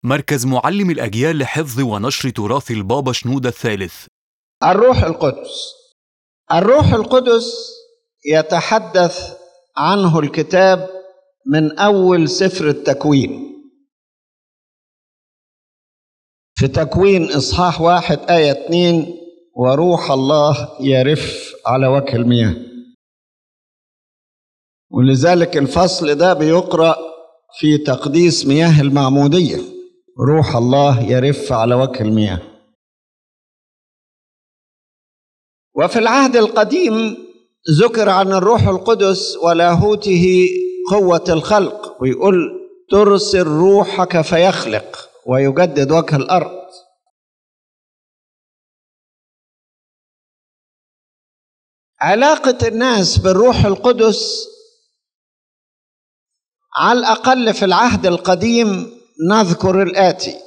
مركز معلم الأجيال لحفظ ونشر تراث البابا شنودة الثالث الروح القدس الروح القدس يتحدث عنه الكتاب من أول سفر التكوين في تكوين إصحاح واحد آية اتنين وروح الله يرف على وجه المياه ولذلك الفصل ده بيقرأ في تقديس مياه المعمودية روح الله يرف على وجه المياه وفي العهد القديم ذكر عن الروح القدس ولاهوته قوة الخلق ويقول ترسل روحك فيخلق ويجدد وجه الأرض علاقة الناس بالروح القدس على الأقل في العهد القديم نذكر الآتي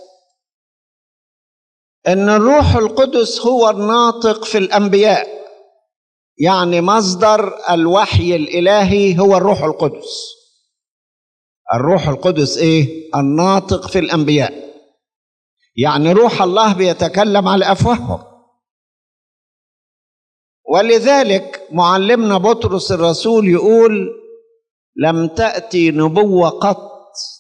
ان الروح القدس هو الناطق في الانبياء يعني مصدر الوحي الالهي هو الروح القدس الروح القدس ايه الناطق في الانبياء يعني روح الله بيتكلم على افواههم ولذلك معلمنا بطرس الرسول يقول لم تاتي نبوه قط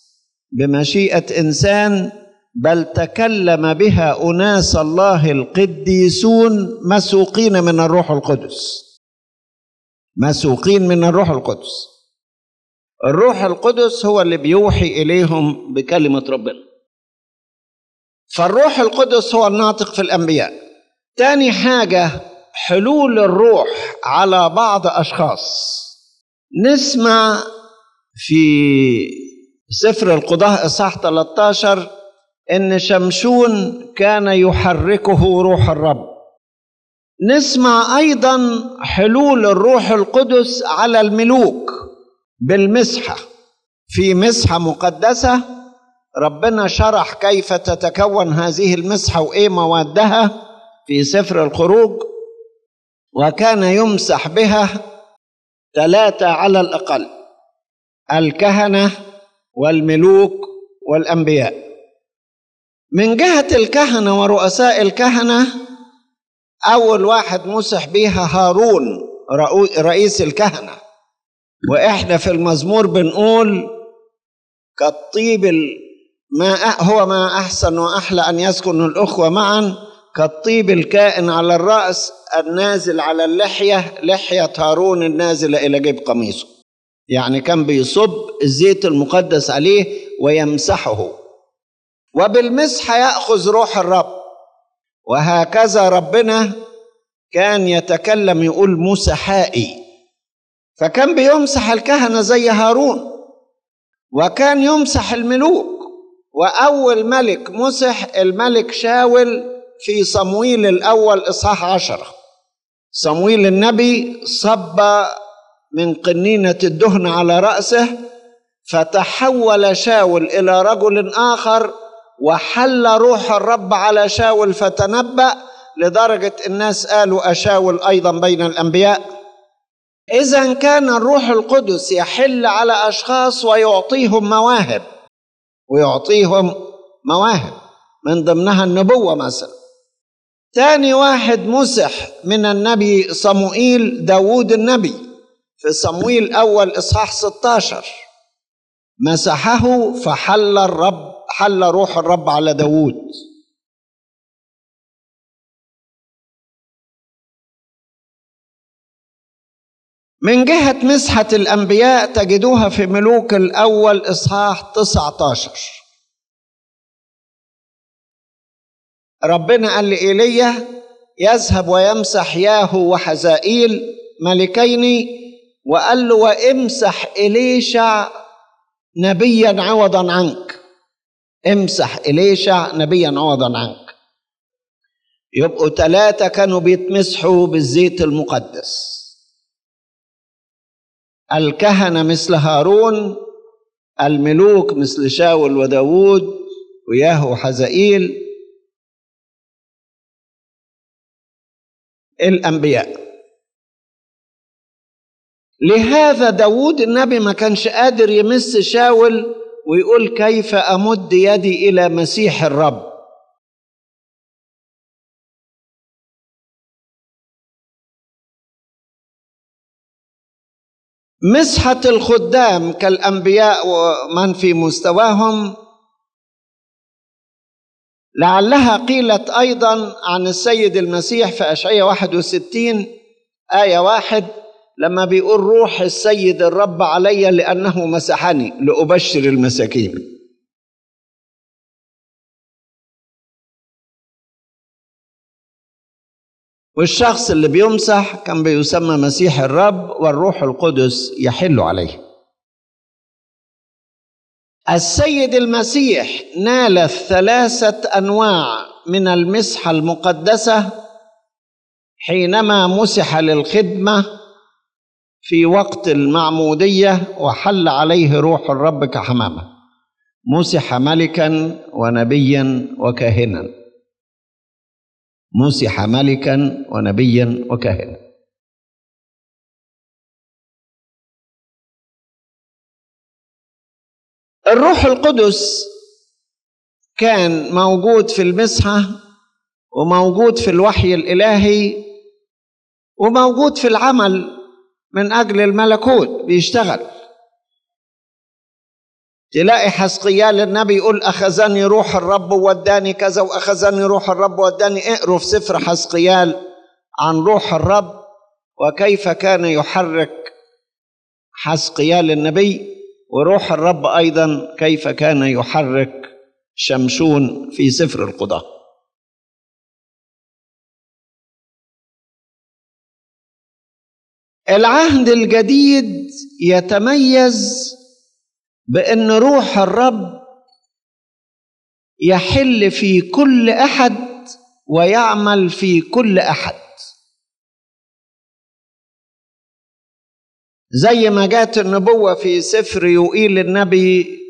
بمشيئه انسان بل تكلم بها اناس الله القديسون مسوقين من الروح القدس مسوقين من الروح القدس الروح القدس هو اللي بيوحي اليهم بكلمه ربنا فالروح القدس هو الناطق في الانبياء تاني حاجه حلول الروح على بعض اشخاص نسمع في سفر القضاء اصحاح 13 ان شمشون كان يحركه روح الرب نسمع ايضا حلول الروح القدس على الملوك بالمسحه في مسحه مقدسه ربنا شرح كيف تتكون هذه المسحه وايه موادها في سفر الخروج وكان يمسح بها ثلاثه على الاقل الكهنه والملوك والانبياء من جهة الكهنة ورؤساء الكهنة أول واحد مسح بيها هارون رئيس الكهنة وإحنا في المزمور بنقول كالطيب ما هو ما أحسن وأحلى أن يسكن الأخوة معا كالطيب الكائن على الرأس النازل على اللحية لحية هارون النازلة إلى جيب قميصه يعني كان بيصب الزيت المقدس عليه ويمسحه وبالمسحه ياخذ روح الرب وهكذا ربنا كان يتكلم يقول مسحائي فكان بيمسح الكهنه زي هارون وكان يمسح الملوك واول ملك مسح الملك شاول في صمويل الاول اصحاح عشره صمويل النبي صب من قنينه الدهن على راسه فتحول شاول الى رجل اخر وحل روح الرب على شاول فتنبأ لدرجة الناس قالوا أشاول أيضا بين الأنبياء إذا كان الروح القدس يحل على أشخاص ويعطيهم مواهب ويعطيهم مواهب من ضمنها النبوة مثلا تاني واحد مسح من النبي صموئيل داود النبي في صمويل أول إصحاح 16 مسحه فحل الرب حل روح الرب على داود من جهة مسحة الأنبياء تجدوها في ملوك الأول إصحاح 19 ربنا قال لإيليا يذهب ويمسح ياهو وحزائيل ملكين وقال له وامسح إليشع نبيا عوضا عنك امسح إليشع نبيا عوضا عنك يبقوا ثلاثة كانوا بيتمسحوا بالزيت المقدس الكهنة مثل هارون الملوك مثل شاول وداود وياهو حزائيل الأنبياء لهذا داود النبي ما كانش قادر يمس شاول ويقول كيف امد يدي الى مسيح الرب مسحه الخدام كالانبياء ومن في مستواهم لعلها قيلت ايضا عن السيد المسيح في اشعياء 61 ايه واحد لما بيقول روح السيد الرب علي لانه مسحني لابشر المساكين والشخص اللي بيمسح كان بيسمى مسيح الرب والروح القدس يحل عليه السيد المسيح نال الثلاثه انواع من المسحه المقدسه حينما مسح للخدمه في وقت المعموديه وحل عليه روح الرب كحمامه مسح ملكا ونبيا وكاهنا مسح ملكا ونبيا وكاهنا الروح القدس كان موجود في المسحه وموجود في الوحي الالهي وموجود في العمل من اجل الملكوت بيشتغل تلاقي حسقيال النبي يقول اخذني روح الرب ووداني كذا واخذني روح الرب ووداني اقروا في سفر حسقيال عن روح الرب وكيف كان يحرك حسقيال النبي وروح الرب ايضا كيف كان يحرك شمشون في سفر القضاه العهد الجديد يتميز بان روح الرب يحل في كل احد ويعمل في كل احد زي ما جات النبوة في سفر يوئيل النبي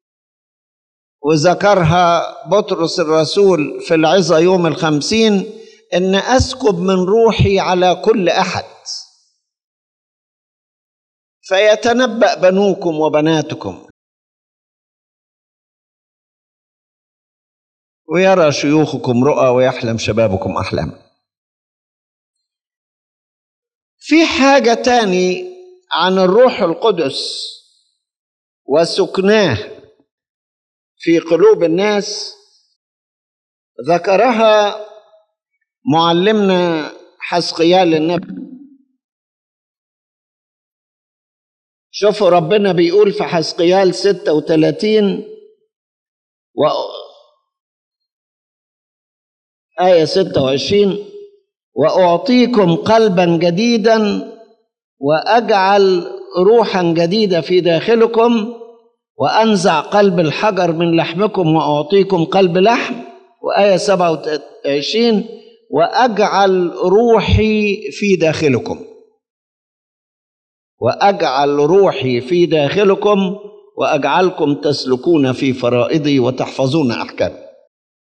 وذكرها بطرس الرسول في العظة يوم الخمسين إن أسكب من روحي على كل أحد فيتنبأ بنوكم وبناتكم ويرى شيوخكم رؤى ويحلم شبابكم أحلام في حاجة تاني عن الروح القدس وسكناه في قلوب الناس ذكرها معلمنا حسقيال النبي شوفوا ربنا بيقول في حسقيال 36 و آية 26 وأعطيكم قلبا جديدا واجعل روحا جديده في داخلكم وانزع قلب الحجر من لحمكم واعطيكم قلب لحم وايه 27 واجعل روحي في داخلكم واجعل روحي في داخلكم واجعلكم تسلكون في فرائضي وتحفظون احكامي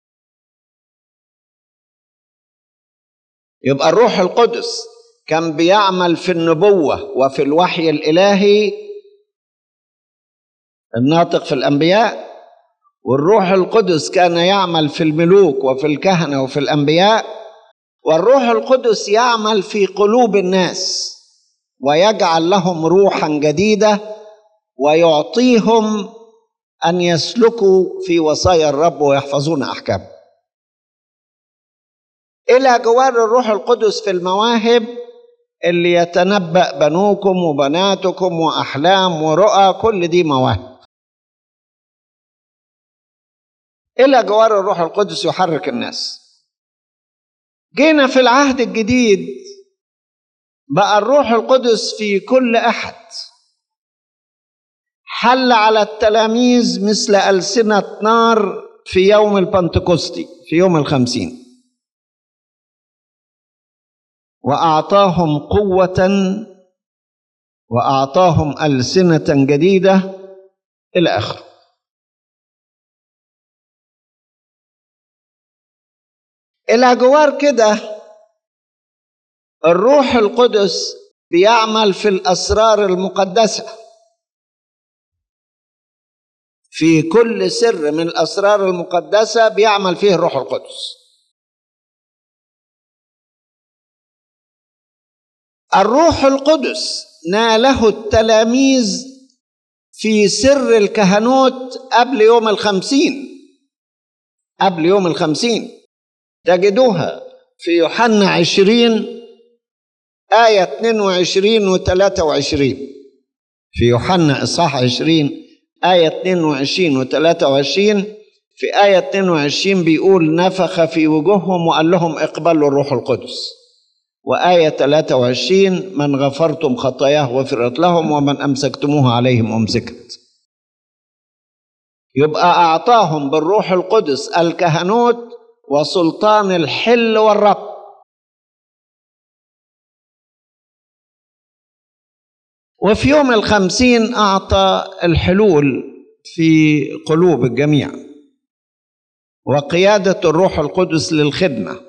يبقى الروح القدس كان بيعمل في النبوة وفي الوحي الإلهي الناطق في الأنبياء والروح القدس كان يعمل في الملوك وفي الكهنة وفي الأنبياء والروح القدس يعمل في قلوب الناس ويجعل لهم روحا جديدة ويعطيهم أن يسلكوا في وصايا الرب ويحفظون أحكامه إلى جوار الروح القدس في المواهب اللي يتنبأ بنوكم وبناتكم وأحلام ورؤى كل دي مواهب إلى جوار الروح القدس يحرك الناس جينا في العهد الجديد بقى الروح القدس في كل أحد حل على التلاميذ مثل ألسنة نار في يوم البنتكوستي في يوم الخمسين واعطاهم قوه واعطاهم السنه جديده الى اخره الى جوار كده الروح القدس بيعمل في الاسرار المقدسه في كل سر من الاسرار المقدسه بيعمل فيه الروح القدس الروح القدس ناله التلاميذ في سر الكهنوت قبل يوم الخمسين قبل يوم الخمسين تجدوها في يوحنا عشرين آية 22 و 23 في يوحنا إصحاح 20 آية 22 و 23 في آية 22 بيقول نفخ في وجوههم وقال لهم اقبلوا الروح القدس وآية 23 من غفرتم خطاياه غفرت لهم ومن أمسكتموها عليهم أمسكت يبقى أعطاهم بالروح القدس الكهنوت وسلطان الحل والرب وفي يوم الخمسين أعطى الحلول في قلوب الجميع وقيادة الروح القدس للخدمة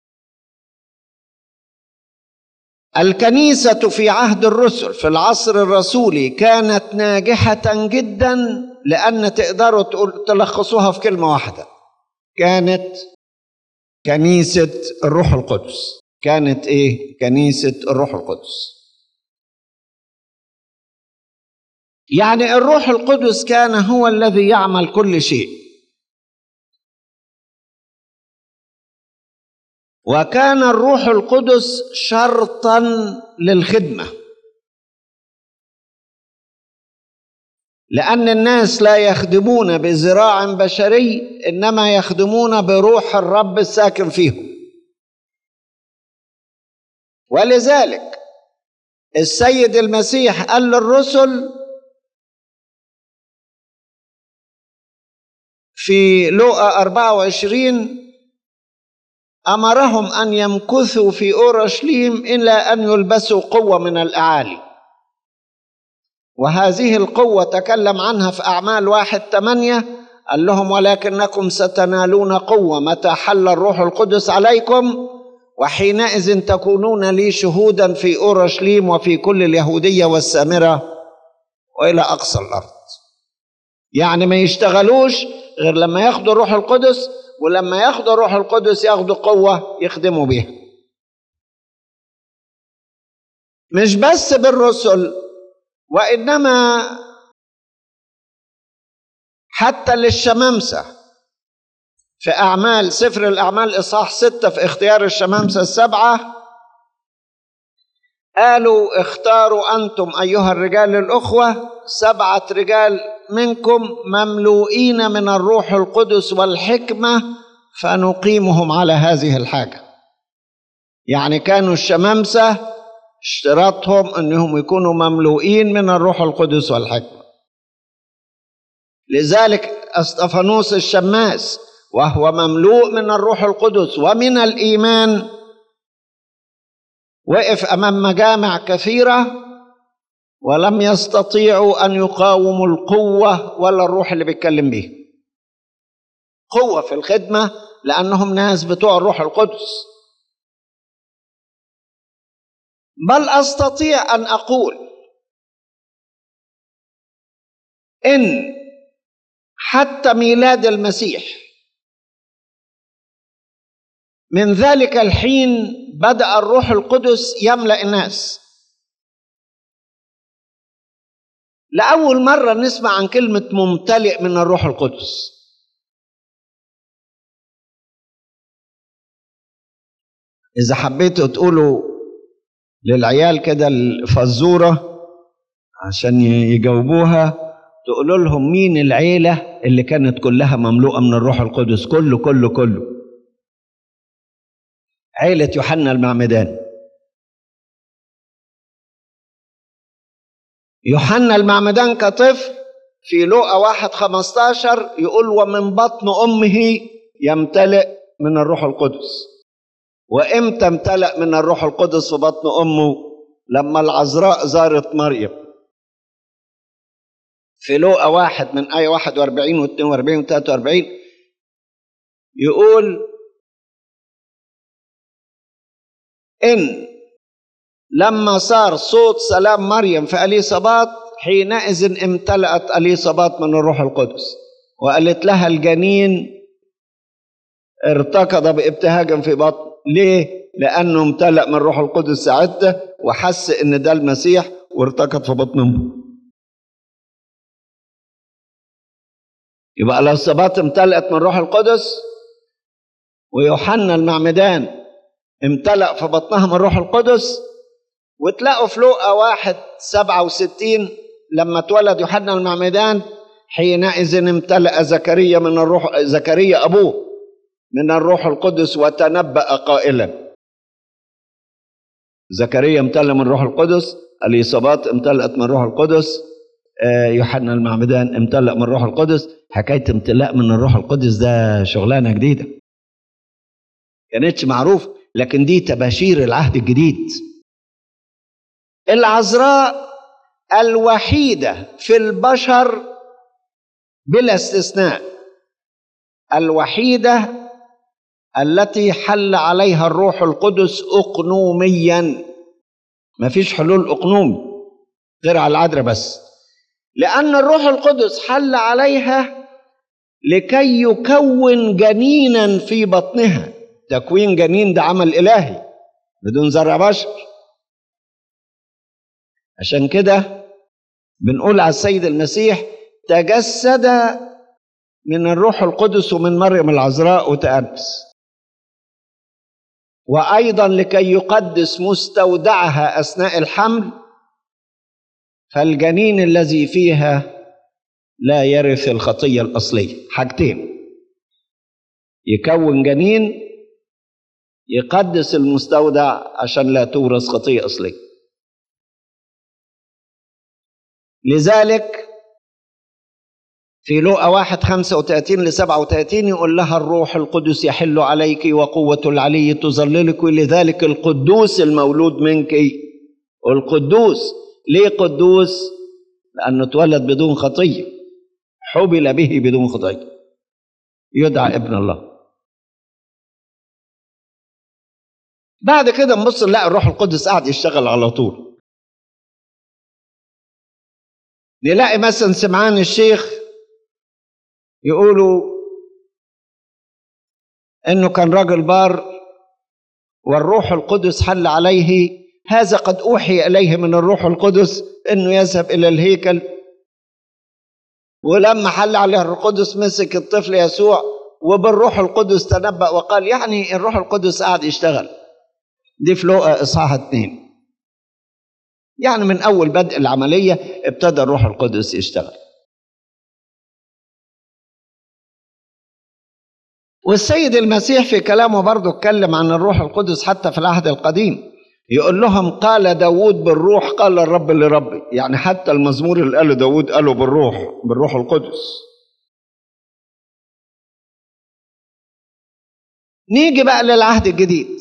الكنيسة في عهد الرسل في العصر الرسولي كانت ناجحة جدا لأن تقدروا تلخصوها في كلمة واحدة كانت كنيسة الروح القدس كانت إيه؟ كنيسة الروح القدس يعني الروح القدس كان هو الذي يعمل كل شيء وكان الروح القدس شرطا للخدمه لان الناس لا يخدمون بذراع بشري انما يخدمون بروح الرب الساكن فيهم ولذلك السيد المسيح قال للرسل في لوقا 24 امرهم ان يمكثوا في اورشليم الا ان يلبسوا قوه من الاعالي وهذه القوه تكلم عنها في اعمال واحد ثمانيه قال لهم ولكنكم ستنالون قوه متى حل الروح القدس عليكم وحينئذ تكونون لي شهودا في اورشليم وفي كل اليهوديه والسامره والى اقصى الارض يعني ما يشتغلوش غير لما ياخدوا الروح القدس ولما ياخدوا الروح القدس ياخدوا قوة يخدموا بيها مش بس بالرسل وإنما حتى للشمامسة في أعمال سفر الأعمال إصحاح ستة في اختيار الشمامسة السبعة قالوا اختاروا أنتم أيها الرجال الأخوة سبعة رجال منكم مملوئين من الروح القدس والحكمة فنقيمهم على هذه الحاجة يعني كانوا الشمامسة اشتراطهم أنهم يكونوا مملوئين من الروح القدس والحكمة لذلك أسطفانوس الشماس وهو مملوء من الروح القدس ومن الإيمان وقف أمام مجامع كثيرة ولم يستطيعوا ان يقاوموا القوه ولا الروح اللي بيتكلم بيه قوه في الخدمه لانهم ناس بتوع الروح القدس بل استطيع ان اقول ان حتى ميلاد المسيح من ذلك الحين بدا الروح القدس يملا الناس لأول مرة نسمع عن كلمة ممتلئ من الروح القدس إذا حبيتوا تقولوا للعيال كده الفزورة عشان يجاوبوها تقولوا لهم مين العيلة اللي كانت كلها مملوءة من الروح القدس كله كله كله عيلة يوحنا المعمدان يوحنا المعمدان كطفل في لوقا واحد خمستاشر يقول ومن بطن أمه يمتلئ من الروح القدس وإمتى امتلأ من الروح القدس في بطن أمه لما العذراء زارت مريم في لوقا واحد من آية واحد واربعين واثنين واربعين وثلاثة واربعين يقول إن لما صار صوت سلام مريم في اليصابات حينئذ امتلأت اليصابات من الروح القدس وقالت لها الجنين ارتكض بابتهاج في بطن ليه؟ لأنه امتلأ من الروح القدس ساعتها وحس إن ده المسيح وارتكض في بطن أمه يبقى اليصابات امتلأت من الروح القدس ويوحنا المعمدان امتلأ في بطنها من الروح القدس وتلاقوا في لوقا واحد سبعة وستين لما اتولد يوحنا المعمدان حينئذ امتلأ زكريا من الروح زكريا أبوه من الروح القدس وتنبأ قائلا زكريا امتلأ من الروح القدس اليصابات امتلأت من الروح القدس آه، يوحنا المعمدان امتلأ من الروح القدس حكاية امتلاء من الروح القدس ده شغلانة جديدة كانتش معروف لكن دي تباشير العهد الجديد العذراء الوحيدة في البشر بلا استثناء الوحيدة التي حل عليها الروح القدس أقنوميا ما فيش حلول أقنومي غير على العذراء بس لأن الروح القدس حل عليها لكي يكون جنينا في بطنها تكوين جنين ده عمل إلهي بدون زرع بشر عشان كده بنقول على السيد المسيح تجسد من الروح القدس ومن مريم العذراء وتأنس وأيضا لكي يقدس مستودعها أثناء الحمل فالجنين الذي فيها لا يرث الخطية الأصلية حاجتين يكون جنين يقدس المستودع عشان لا تورث خطية أصلية لذلك في لوقا واحد خمسة وتلاتين لسبعة وتلاتين يقول لها الروح القدس يحل عليك وقوة العلي تظللك لذلك القدوس المولود منك القدوس ليه قدوس لأنه اتولد بدون خطية حبل به بدون خطية يدعى ابن الله بعد كده نبص نلاقي الروح القدس قاعد يشتغل على طول نلاقي مثلا سمعان الشيخ يقولوا انه كان راجل بار والروح القدس حل عليه هذا قد اوحي اليه من الروح القدس انه يذهب الى الهيكل ولما حل عليه الروح القدس مسك الطفل يسوع وبالروح القدس تنبأ وقال يعني الروح القدس قاعد يشتغل دي في لوقا اصحاح اتنين يعني من اول بدء العمليه ابتدى الروح القدس يشتغل والسيد المسيح في كلامه برضه اتكلم عن الروح القدس حتى في العهد القديم يقول لهم قال داود بالروح قال الرب لربي يعني حتى المزمور اللي قاله داود قاله بالروح بالروح القدس نيجي بقى للعهد الجديد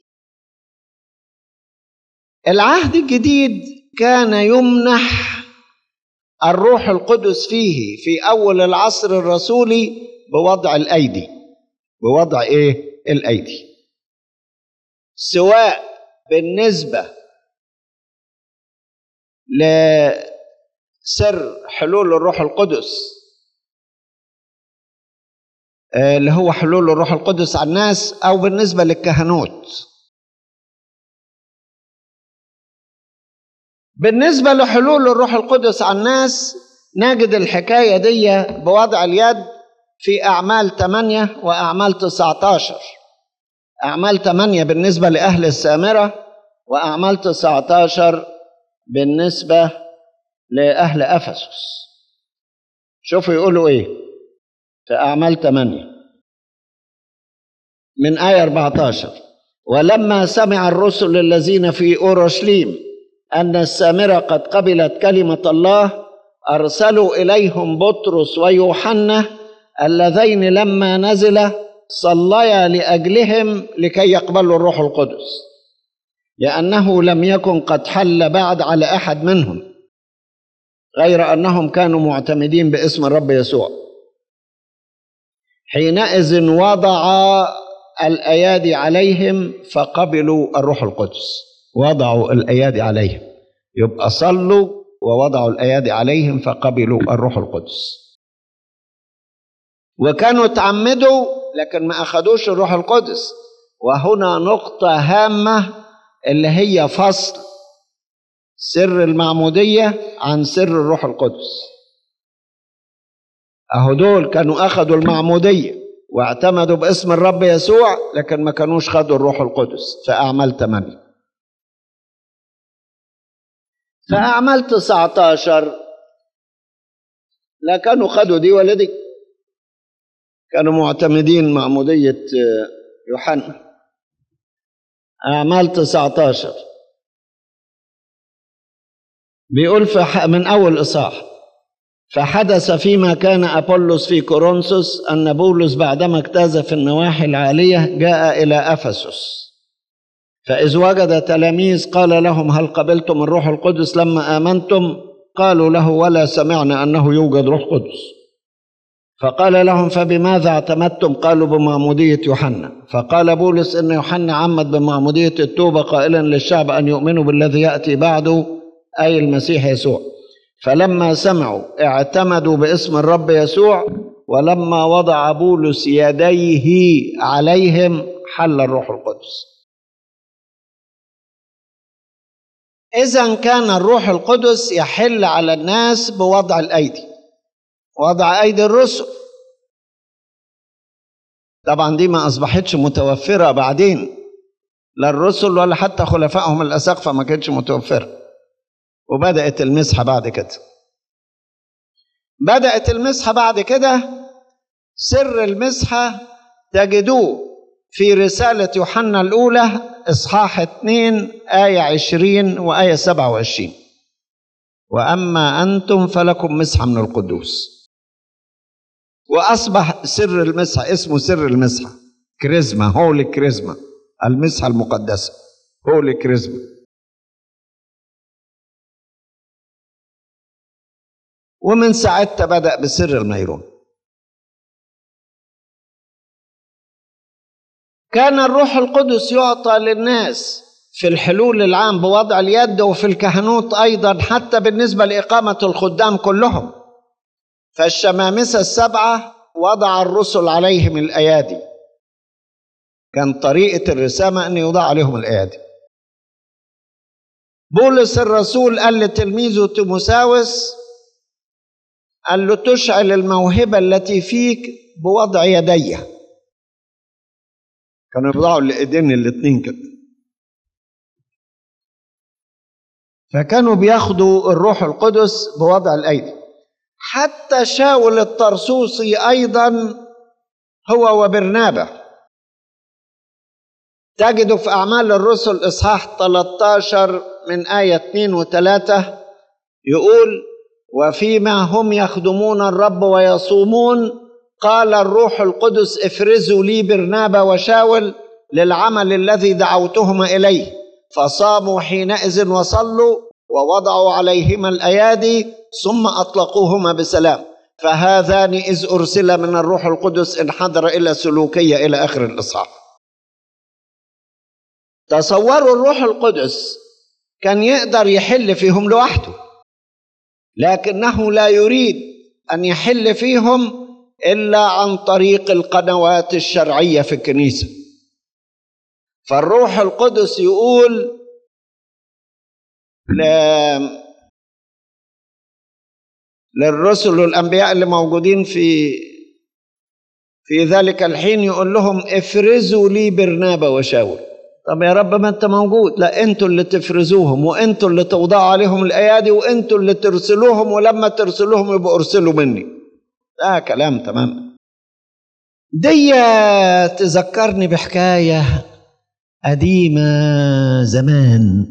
العهد الجديد كان يمنح الروح القدس فيه في اول العصر الرسولي بوضع الايدي بوضع ايه الايدي سواء بالنسبه لسر حلول الروح القدس آه، اللي هو حلول الروح القدس على الناس او بالنسبه للكهنوت بالنسبه لحلول الروح القدس على الناس نجد الحكايه دي بوضع اليد في أعمال 8 وأعمال 19 أعمال 8 بالنسبة لأهل السامرة وأعمال 19 بالنسبة لأهل أفسس شوفوا يقولوا إيه في أعمال 8 من آية 14 ولما سمع الرسل الذين في أورشليم أن السامرة قد قبلت كلمة الله أرسلوا إليهم بطرس ويوحنا اللذين لما نزل صليا لاجلهم لكي يقبلوا الروح القدس لانه لم يكن قد حل بعد على احد منهم غير انهم كانوا معتمدين باسم الرب يسوع حينئذ وضع الايادي عليهم فقبلوا الروح القدس وضعوا الايادي عليهم يبقى صلوا ووضعوا الأيادي عليهم فقبلوا الروح القدس وكانوا تعمدوا لكن ما أخدوش الروح القدس وهنا نقطة هامة اللي هي فصل سر المعمودية عن سر الروح القدس أهو دول كانوا أخدوا المعمودية واعتمدوا باسم الرب يسوع لكن ما كانوش خدوا الروح القدس في أعمال 8 في أعمال 19 لا كانوا خدوا دي ولا دي كانوا معتمدين معمودية يوحنا أعمال 19 بيقول في من أول إصحاح فحدث فيما كان أبولس في كورنثوس أن بولس بعدما اجتاز في النواحي العالية جاء إلى أفسس فإذ وجد تلاميذ قال لهم هل قبلتم الروح القدس لما آمنتم قالوا له ولا سمعنا أنه يوجد روح قدس فقال لهم فبماذا اعتمدتم قالوا بمعمودية يوحنا فقال بولس إن يوحنا عمد بمعمودية التوبة قائلا للشعب أن يؤمنوا بالذي يأتي بعده أي المسيح يسوع فلما سمعوا اعتمدوا باسم الرب يسوع ولما وضع بولس يديه عليهم حل الروح القدس إذا كان الروح القدس يحل على الناس بوضع الأيدي وضع أيدي الرسل طبعا دي ما أصبحتش متوفرة بعدين لا الرسل ولا حتى خلفائهم الأساقفة ما كانتش متوفرة وبدأت المسحة بعد كده بدأت المسحة بعد كده سر المسحة تجدوه في رسالة يوحنا الأولى إصحاح 2 آية 20 وآية 27 وأما أنتم فلكم مسحة من القدوس وأصبح سر المسحة اسمه سر المسحة كريزما هولي كريزما المسحة المقدسة هولي كريزما ومن ساعتها بدأ بسر الميرون كان الروح القدس يعطى للناس في الحلول العام بوضع اليد وفي الكهنوت أيضا حتى بالنسبة لإقامة الخدام كلهم فالشمامسة السبعة وضع الرسل عليهم الأيادي كان طريقة الرسامة أن يوضع عليهم الأيادي بولس الرسول قال لتلميذه تيموساوس قال له تشعل الموهبة التي فيك بوضع يدي كانوا يوضعوا الايدين الاثنين كده فكانوا بياخدوا الروح القدس بوضع الايدي حتى شاول الطرسوسي ايضا هو وبرنابا تجد في اعمال الرسل اصحاح 13 من ايه 2 و3 يقول وفيما هم يخدمون الرب ويصومون قال الروح القدس افرزوا لي برنابا وشاول للعمل الذي دعوتهما اليه فصاموا حينئذ وصلوا ووضعوا عليهما الايادي ثم اطلقوهما بسلام فهذان اذ ارسل من الروح القدس انحدر الى سلوكيه الى اخر الاصحاح تصوروا الروح القدس كان يقدر يحل فيهم لوحده لكنه لا يريد ان يحل فيهم الا عن طريق القنوات الشرعيه في الكنيسه فالروح القدس يقول ل... للرسل والانبياء اللي موجودين في في ذلك الحين يقول لهم افرزوا لي برنابا وشاول طب يا رب ما انت موجود لا انتوا اللي تفرزوهم وانتوا اللي توضعوا عليهم الايادي وانتوا اللي ترسلوهم ولما ترسلوهم يبقوا ارسلوا مني ده كلام تمام دي تذكرني بحكايه قديمه زمان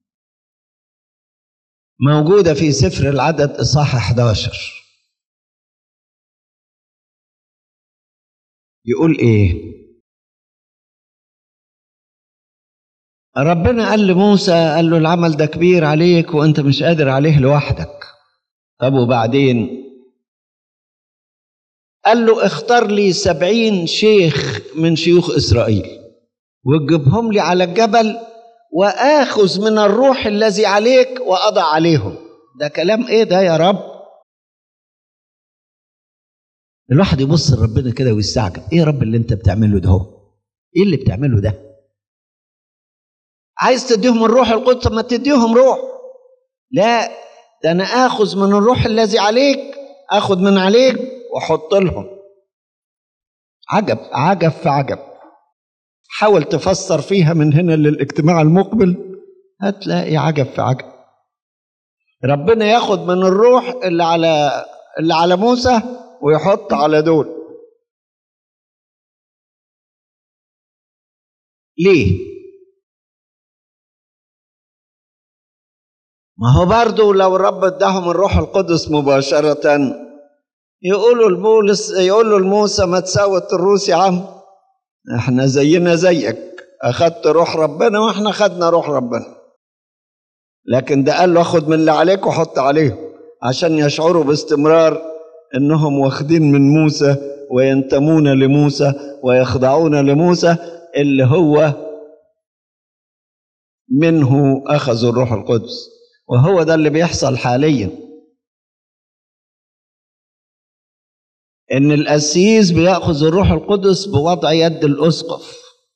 موجوده في سفر العدد اصحاح 11 يقول ايه ربنا قال لموسى قال له العمل ده كبير عليك وانت مش قادر عليه لوحدك طب وبعدين قال له اختار لي سبعين شيخ من شيوخ إسرائيل وتجيبهم لي على الجبل وآخذ من الروح الذي عليك وأضع عليهم ده كلام ايه ده يا رب الواحد يبص لربنا كده ويستعجب ايه يا رب اللي انت بتعمله ده هو ايه اللي بتعمله ده عايز تديهم الروح القدس ما تديهم روح لا ده انا اخذ من الروح الذي عليك اخذ من عليك واحط لهم عجب عجب في عجب حاول تفسر فيها من هنا للاجتماع المقبل هتلاقي عجب في عجب ربنا ياخد من الروح اللي على اللي على موسى ويحط على دول ليه ما هو برضه لو الرب اداهم الروح القدس مباشرة يقولوا لبولس يقولوا لموسى ما تساوت الروس يا عم احنا زينا زيك اخدت روح ربنا واحنا خدنا روح ربنا لكن ده قال له اخد من اللي عليك وحط عليهم عشان يشعروا باستمرار انهم واخدين من موسى وينتمون لموسى ويخضعون لموسى اللي هو منه اخذوا الروح القدس وهو ده اللي بيحصل حاليا ان القسيس بياخذ الروح القدس بوضع يد الاسقف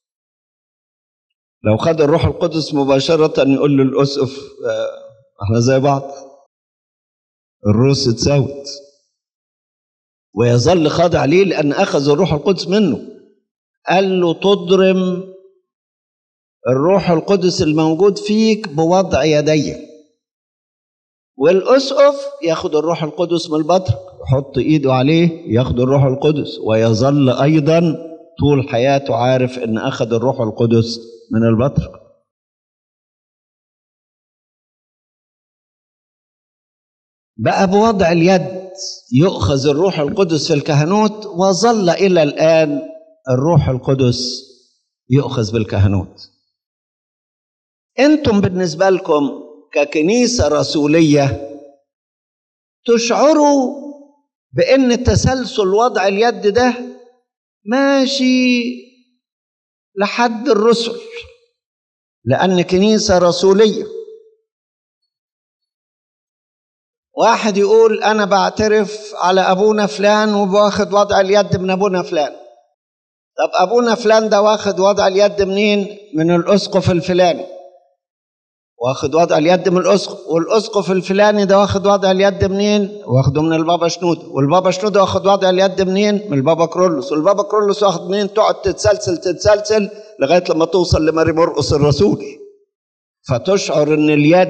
لو خد الروح القدس مباشرة يقول للأسقف احنا زي بعض الروس اتساوت ويظل خاضع ليه لأن أخذ الروح القدس منه قال له تضرم الروح القدس الموجود فيك بوضع يدي والأسقف ياخد الروح القدس من البطرك يحط إيده عليه ياخد الروح القدس ويظل أيضا طول حياته عارف إن أخذ الروح القدس من البطرك بقى بوضع اليد يؤخذ الروح القدس في الكهنوت وظل إلى الآن الروح القدس يؤخذ بالكهنوت انتم بالنسبة لكم ككنيسة رسولية تشعروا بأن تسلسل وضع اليد ده ماشي لحد الرسل لأن كنيسة رسولية واحد يقول أنا بعترف على أبونا فلان وباخد وضع اليد من أبونا فلان طب أبونا فلان ده واخد وضع اليد منين؟ من الأسقف الفلاني واخد وضع اليد من الاسقف والاسقف الفلاني ده واخد وضع اليد منين واخده من البابا شنود والبابا شنود واخد وضع اليد منين من البابا كرولوس والبابا كرولوس واخد منين تقعد تتسلسل تتسلسل لغايه لما توصل لماري مرقس الرسول فتشعر ان اليد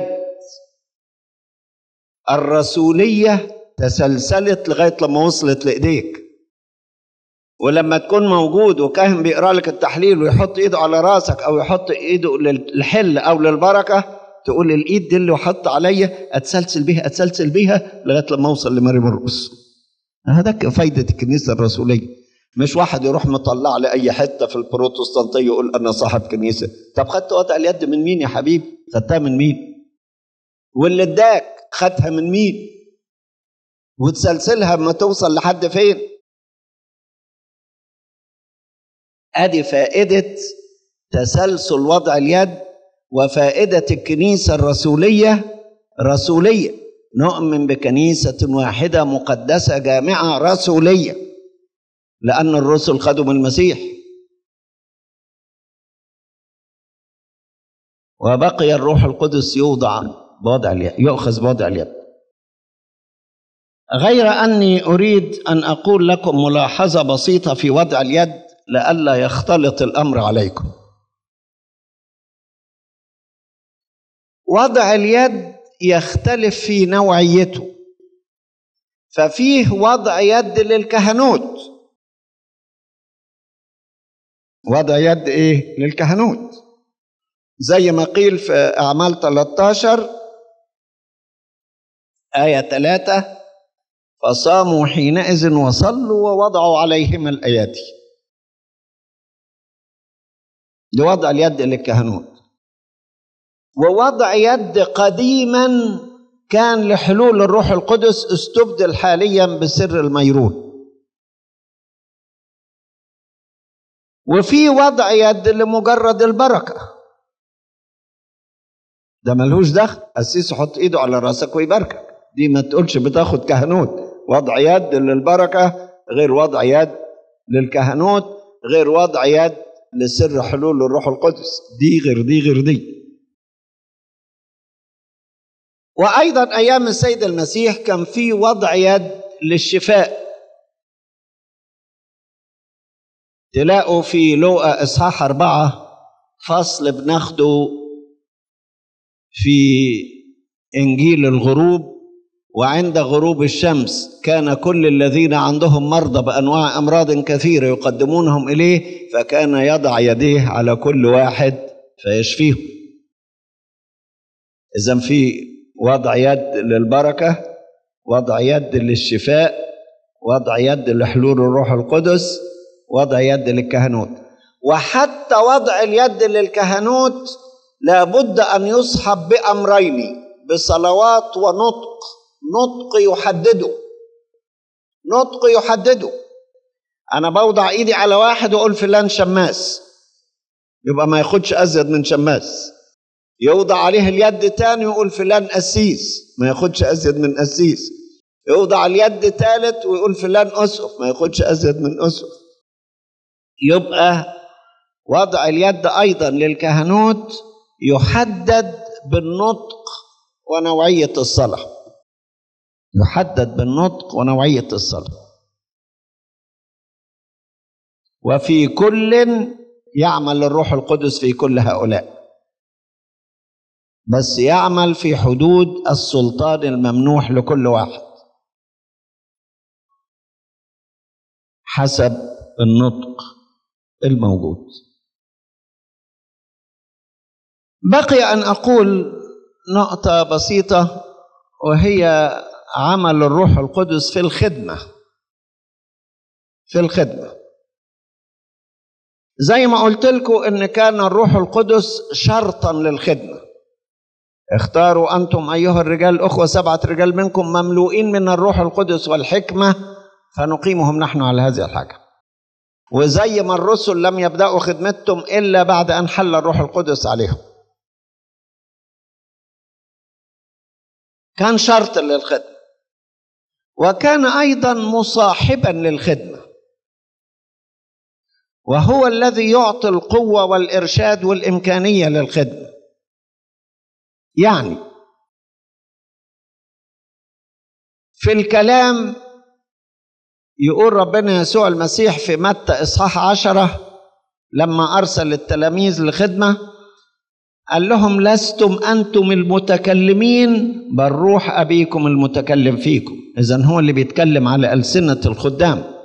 الرسوليه تسلسلت لغايه لما وصلت لايديك ولما تكون موجود وكاهن بيقرا لك التحليل ويحط ايده على راسك او يحط ايده للحل او للبركه تقول الايد دي اللي وحط عليا اتسلسل بيها اتسلسل بيها لغايه لما اوصل لماري مرقس هذا فايده الكنيسه الرسوليه مش واحد يروح مطلع لي اي حته في البروتستانتيه يقول انا صاحب كنيسه طب خدت وضع اليد من مين يا حبيبي خدتها من مين واللي اداك خدها من مين وتسلسلها ما توصل لحد فين ادي فائده تسلسل وضع اليد وفائده الكنيسه الرسوليه رسوليه نؤمن بكنيسه واحده مقدسه جامعه رسوليه لان الرسل خدوا من المسيح وبقي الروح القدس يوضع بوضع اليد يؤخذ بوضع اليد غير اني اريد ان اقول لكم ملاحظه بسيطه في وضع اليد لئلا يختلط الامر عليكم وضع اليد يختلف في نوعيته ففيه وضع يد للكهنوت وضع يد ايه للكهنوت زي ما قيل في اعمال 13 ايه 3 فصاموا حينئذ وصلوا ووضعوا عليهم الايادي لوضع اليد للكهنوت ووضع يد قديما كان لحلول الروح القدس استبدل حاليا بسر الميرون وفي وضع يد لمجرد البركه ده ملهوش دخل قسيس يحط ايده على راسك ويباركك دي ما تقولش بتاخد كهنوت وضع يد للبركه غير وضع يد للكهنوت غير وضع يد لسر حلول الروح القدس دي غير دي غير دي وايضا ايام السيد المسيح كان في وضع يد للشفاء تلاقوا في لوقا اصحاح اربعه فصل بناخده في انجيل الغروب وعند غروب الشمس كان كل الذين عندهم مرضى بانواع امراض كثيره يقدمونهم اليه فكان يضع يديه على كل واحد فيشفيهم اذا في وضع يد للبركه وضع يد للشفاء وضع يد لحلول الروح القدس وضع يد للكهنوت وحتى وضع اليد للكهنوت لابد ان يصحب بامرين بصلوات ونطق نطق يحدده نطق يحدده انا بوضع ايدي على واحد واقول فلان شماس يبقى ما ياخدش ازيد من شماس يوضع عليه اليد تاني ويقول فلان قسيس ما ياخدش ازيد من قسيس يوضع اليد تالت ويقول فلان اسقف ما ياخدش ازيد من اسقف يبقى وضع اليد ايضا للكهنوت يحدد بالنطق ونوعيه الصلاه يحدد بالنطق ونوعيه الصلاه وفي كل يعمل الروح القدس في كل هؤلاء بس يعمل في حدود السلطان الممنوح لكل واحد حسب النطق الموجود بقي ان اقول نقطه بسيطه وهي عمل الروح القدس في الخدمه في الخدمه زي ما قلت لكم ان كان الروح القدس شرطا للخدمه اختاروا انتم ايها الرجال اخوه سبعه رجال منكم مملوئين من الروح القدس والحكمه فنقيمهم نحن على هذه الحاجه وزي ما الرسل لم يبداوا خدمتهم الا بعد ان حل الروح القدس عليهم كان شرط للخدمه وكان ايضا مصاحبا للخدمه وهو الذي يعطي القوه والارشاد والامكانيه للخدمه يعني في الكلام يقول ربنا يسوع المسيح في متى إصحاح عشرة لما أرسل التلاميذ لخدمة قال لهم لستم أنتم المتكلمين بل روح أبيكم المتكلم فيكم إذا هو اللي بيتكلم على ألسنة الخدام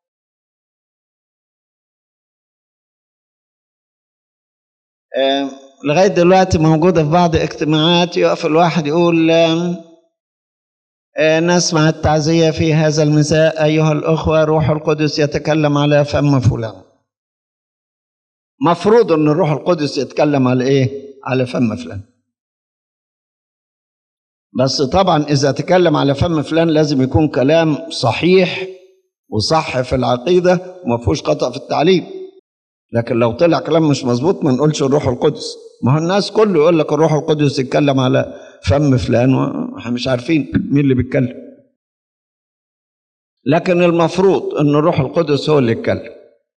آه لغاية دلوقتي موجودة في بعض اجتماعات يقف الواحد يقول نسمع التعزية في هذا المساء أيها الأخوة روح القدس يتكلم على فم فلان مفروض أن الروح القدس يتكلم على إيه؟ على فم فلان بس طبعا إذا تكلم على فم فلان لازم يكون كلام صحيح وصح في العقيدة وما فيهوش خطأ في التعليم لكن لو طلع كلام مش مظبوط ما نقولش الروح القدس ما هو الناس كله يقول لك الروح القدس يتكلم على فم فلان واحنا مش عارفين مين اللي بيتكلم لكن المفروض ان الروح القدس هو اللي يتكلم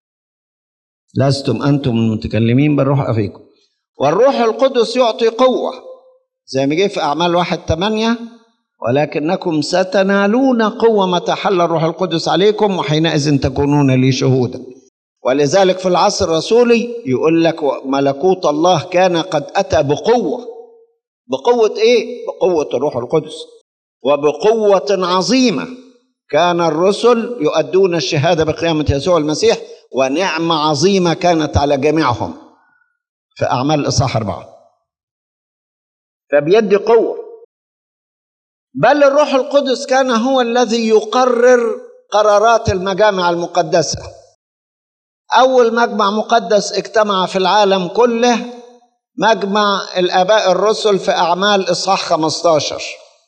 لستم انتم المتكلمين بل روح ابيكم والروح القدس يعطي قوه زي ما جه في اعمال واحد ثمانية ولكنكم ستنالون قوه متى حل الروح القدس عليكم وحينئذ تكونون لي شهودا ولذلك في العصر الرسولي يقول لك ملكوت الله كان قد اتى بقوه بقوه ايه بقوه الروح القدس وبقوه عظيمه كان الرسل يؤدون الشهاده بقيامه يسوع المسيح ونعمه عظيمه كانت على جميعهم في اعمال اصحاح اربعه فبيدي قوه بل الروح القدس كان هو الذي يقرر قرارات المجامع المقدسه أول مجمع مقدس اجتمع في العالم كله مجمع الآباء الرسل في أعمال إصحاح 15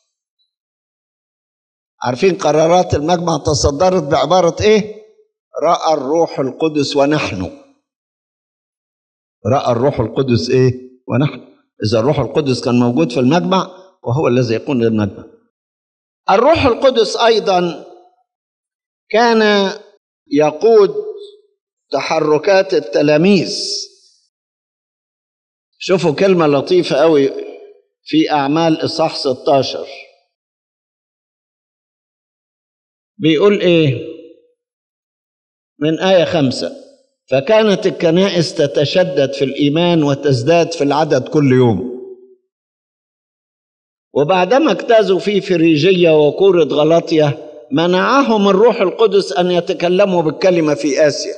عارفين قرارات المجمع تصدرت بعبارة إيه؟ رأى الروح القدس ونحن رأى الروح القدس إيه؟ ونحن إذا الروح القدس كان موجود في المجمع وهو الذي يقود المجمع الروح القدس أيضا كان يقود تحركات التلاميذ شوفوا كلمة لطيفة قوي في أعمال إصحاح 16 بيقول إيه من آية خمسة فكانت الكنائس تتشدد في الإيمان وتزداد في العدد كل يوم وبعدما اجتازوا في فريجية وكورة غلطية منعهم الروح القدس أن يتكلموا بالكلمة في آسيا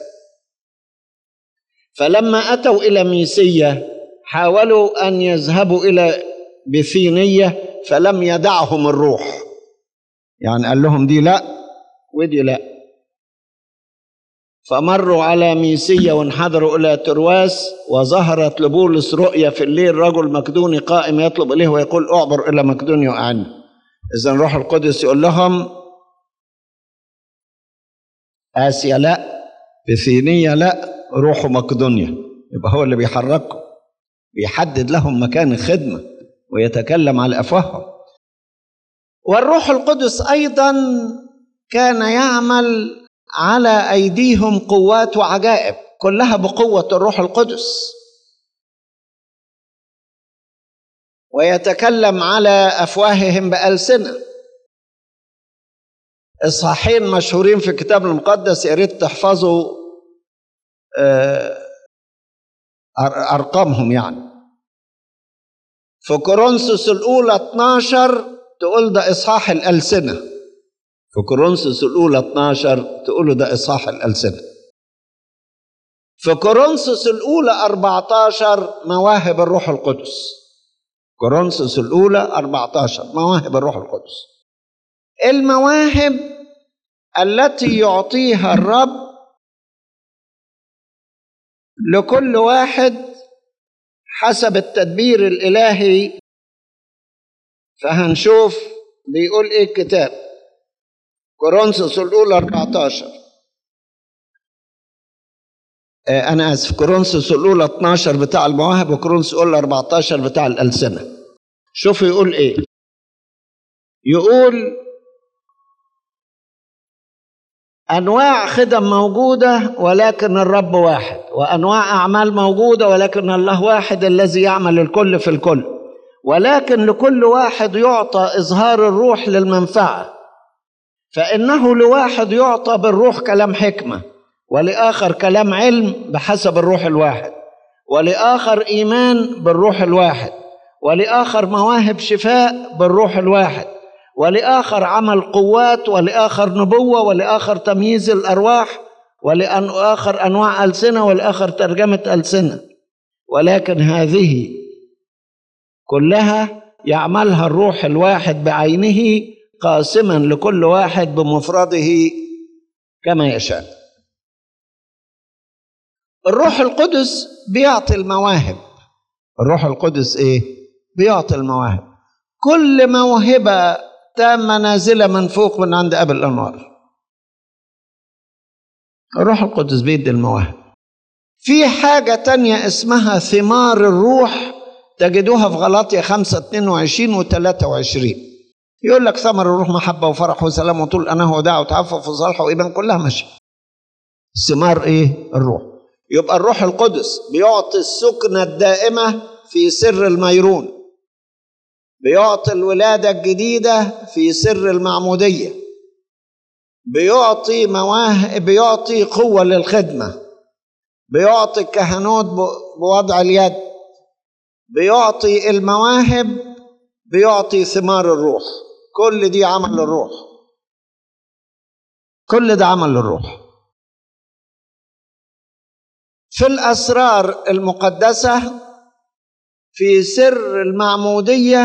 فلما أتوا إلى ميسية حاولوا أن يذهبوا إلى بثينية فلم يدعهم الروح يعني قال لهم دي لا ودي لا فمروا على ميسية وانحدروا إلى ترواس وظهرت لبولس رؤيا في الليل رجل مكدوني قائم يطلب إليه ويقول أعبر إلى مكدونيا وأعني إذا الروح القدس يقول لهم آسيا لا بثينية لا روحوا مقدونيا يبقى هو اللي بيحركهم بيحدد لهم مكان الخدمة ويتكلم على أفواههم والروح القدس أيضا كان يعمل على أيديهم قوات وعجائب كلها بقوة الروح القدس ويتكلم على أفواههم بألسنة إصحاحين مشهورين في الكتاب المقدس يا ريت تحفظوا أرقامهم يعني في كورنثوس الأولى 12 تقول ده إصحاح الألسنة في كورنثوس الأولى 12 تقولوا ده إصحاح الألسنة في كورنثوس الأولى 14 مواهب الروح القدس كورنثوس الأولى 14 مواهب الروح القدس المواهب التي يعطيها الرب لكل واحد حسب التدبير الإلهي فهنشوف بيقول إيه الكتاب كورنثوس الأولى 14 آه أنا آسف كورنثوس الأولى 12 بتاع المواهب وكورنثوس الأولى 14 بتاع الألسنة شوفوا يقول إيه يقول أنواع خدم موجودة ولكن الرب واحد وأنواع أعمال موجودة ولكن الله واحد الذي يعمل الكل في الكل ولكن لكل واحد يعطى إظهار الروح للمنفعة فإنه لواحد يعطى بالروح كلام حكمة ولآخر كلام علم بحسب الروح الواحد ولآخر إيمان بالروح الواحد ولآخر مواهب شفاء بالروح الواحد ولآخر عمل قوات ولآخر نبوة ولآخر تمييز الأرواح ولآخر أنواع ألسنة ولآخر ترجمة ألسنة ولكن هذه كلها يعملها الروح الواحد بعينه قاسما لكل واحد بمفرده كما يشاء الروح القدس بيعطي المواهب الروح القدس ايه بيعطي المواهب كل موهبه تامه نازله من فوق من عند ابي الانوار الروح القدس بيدي المواهب في حاجة تانية اسمها ثمار الروح تجدوها في غلاطية 5 22 و 23 يقول لك ثمر الروح محبة وفرح وسلام وطول أناه وداع وتعفف وصالح وإيمان كلها ماشية ثمار إيه؟ الروح يبقى الروح القدس بيعطي السكنة الدائمة في سر الميرون بيعطي الولادة الجديدة في سر المعمودية بيعطي مواهب بيعطي قوة للخدمة بيعطي الكهنوت بوضع اليد بيعطي المواهب بيعطي ثمار الروح كل دي عمل الروح كل ده عمل الروح في الأسرار المقدسة في سر المعمودية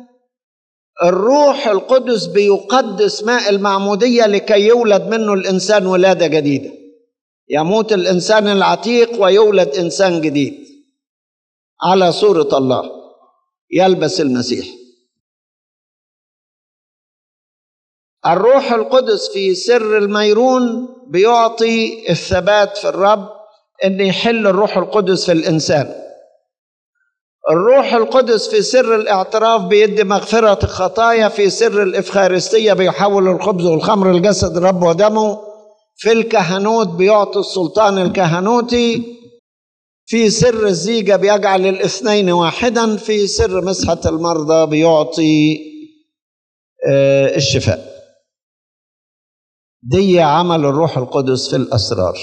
الروح القدس بيقدس ماء المعمودية لكي يولد منه الإنسان ولادة جديدة يموت الإنسان العتيق ويولد إنسان جديد على صورة الله يلبس المسيح الروح القدس في سر الميرون بيعطي الثبات في الرب ان يحل الروح القدس في الانسان الروح القدس في سر الاعتراف بيدي مغفرة الخطايا في سر الإفخارستية بيحول الخبز والخمر لجسد الرب ودمه في الكهنوت بيعطي السلطان الكهنوتي في سر الزيجة بيجعل الاثنين واحدا في سر مسحة المرضى بيعطي آه، الشفاء دي عمل الروح القدس في الأسرار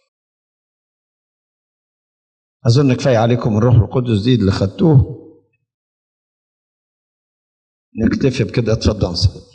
أظن كفاية عليكم الروح القدس دي اللي خدتوه نكتفي بكده اتفضل